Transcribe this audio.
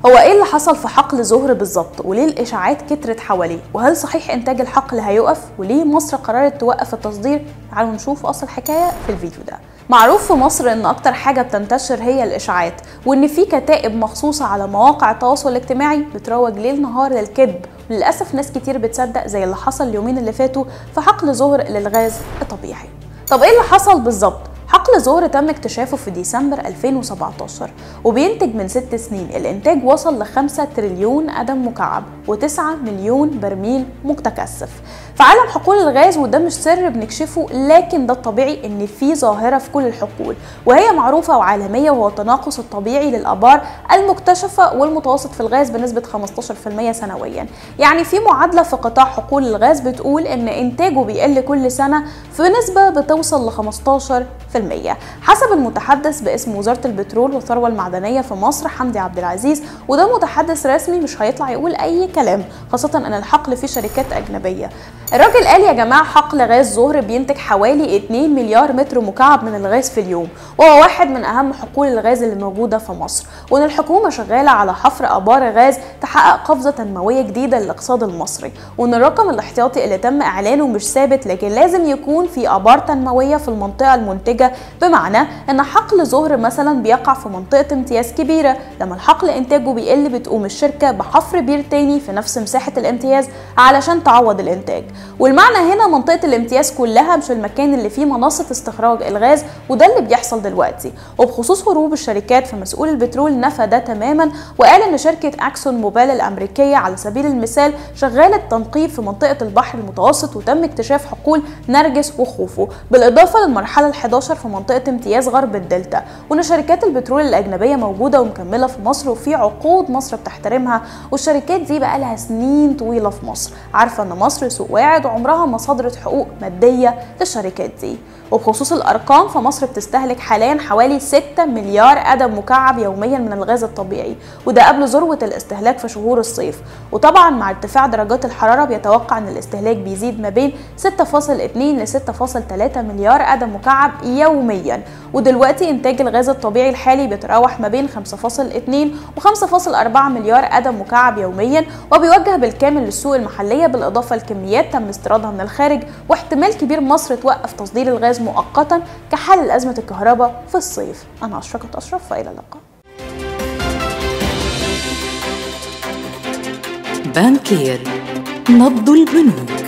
هو ايه اللي حصل في حقل زهر بالظبط وليه الاشاعات كترت حواليه وهل صحيح انتاج الحقل هيقف وليه مصر قررت توقف التصدير تعالوا نشوف اصل الحكايه في الفيديو ده معروف في مصر ان اكتر حاجه بتنتشر هي الاشاعات وان في كتائب مخصوصه على مواقع التواصل الاجتماعي بتروج ليل نهار للكذب للاسف ناس كتير بتصدق زي اللي حصل اليومين اللي فاتوا في حقل زهر للغاز الطبيعي طب ايه اللي حصل بالظبط حقل زهر تم اكتشافه في ديسمبر 2017 وبينتج من ست سنين الإنتاج وصل ل 5 تريليون قدم مكعب و9 مليون برميل متكثف في عالم حقول الغاز وده مش سر بنكشفه لكن ده الطبيعي ان في ظاهره في كل الحقول وهي معروفه وعالميه وهو التناقص الطبيعي للابار المكتشفه والمتوسط في الغاز بنسبه 15% سنويا يعني في معادله في قطاع حقول الغاز بتقول ان انتاجه بيقل كل سنه في نسبه بتوصل ل 15% حسب المتحدث باسم وزاره البترول والثروه المعدنيه في مصر حمدي عبد العزيز وده متحدث رسمي مش هيطلع يقول اي كلام خاصه ان الحقل فيه شركات اجنبيه الراجل قال يا جماعه حقل غاز زهر بينتج حوالي 2 مليار متر مكعب من الغاز في اليوم وهو واحد من اهم حقول الغاز اللي موجوده في مصر وان الحكومه شغاله على حفر ابار غاز تحقق قفزه تنمويه جديده للاقتصاد المصري وان الرقم الاحتياطي اللي تم اعلانه مش ثابت لكن لازم يكون في ابار تنمويه في المنطقه المنتجه بمعنى ان حقل زهر مثلا بيقع في منطقه امتياز كبيره لما الحقل انتاجه بيقل بتقوم الشركه بحفر بير تاني في نفس مساحه الامتياز علشان تعوض الانتاج والمعنى هنا منطقه الامتياز كلها مش المكان اللي فيه منصه استخراج الغاز وده اللي بيحصل دلوقتي وبخصوص هروب الشركات فمسؤول البترول نفى ده تماما وقال ان شركه اكسون موبيل الامريكيه على سبيل المثال شغاله تنقيب في منطقه البحر المتوسط وتم اكتشاف حقول نرجس وخوفو بالاضافه للمرحله ال11 في منطقه امتياز غرب الدلتا وان شركات البترول الاجنبيه موجوده ومكمله في مصر وفي عقود مصر بتحترمها والشركات دي بقى لها سنين طويله في مصر عارفه ان مصر سوق واعد وعمرها ما صدرت حقوق ماديه للشركات دي وبخصوص الارقام فمصر بتستهلك حاليا حوالي 6 مليار قدم مكعب يوميا من الغاز الطبيعي وده قبل ذروه الاستهلاك في شهور الصيف وطبعا مع ارتفاع درجات الحراره بيتوقع ان الاستهلاك بيزيد ما بين 6.2 ل 6.3 مليار قدم مكعب يوميا ودلوقتي انتاج الغاز الطبيعي الحالي بيتراوح ما بين 5.2 و 5.4 مليار قدم مكعب يوميا وبيوجه بالكامل للسوق المحليه بالاضافه لكميات تم استيرادها من الخارج واحتمال كبير مصر توقف تصدير الغاز مؤقتا كحل لازمه الكهرباء في الصيف انا اشرقت اشرف والى اللقاء بانكير نبض البنوك